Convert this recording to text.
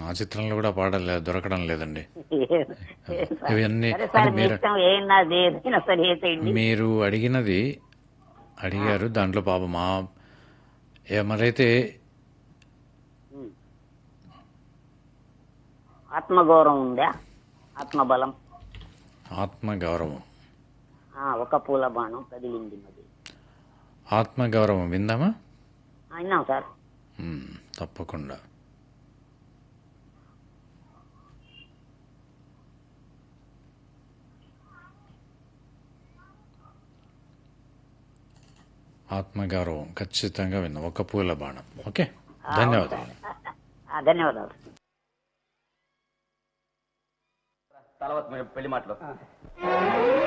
ఆ చిత్రంలో కూడా పాడలే దొరకడం లేదండి సరే ఇవన్నీ సార్ అంటే మీ మీరు ఇష్టం ఏమన్నా ఏదైనా సరే వేసేయండి మీరు అడిగినది అడిగారు దాంట్లో పాపం మా ఏ- మరైతే ఆత్మగౌరవం ఉందా ఆత్మబలం ఆత్మగౌరవం ఆ, ఒక పూల బాణం కదిలింది మరి ఆత్మగౌరవం విందామా ఆ, విన్నాం సార్ మ్మ్, తప్పకుండా ఆత్మగౌరవం ఖచ్చితంగా విందాం ఒక పూల బాణం ఓకే ధన్యవాదాలు ఆ, ధన్యవాదాలు తర్వాత పెళ్లి మాటలు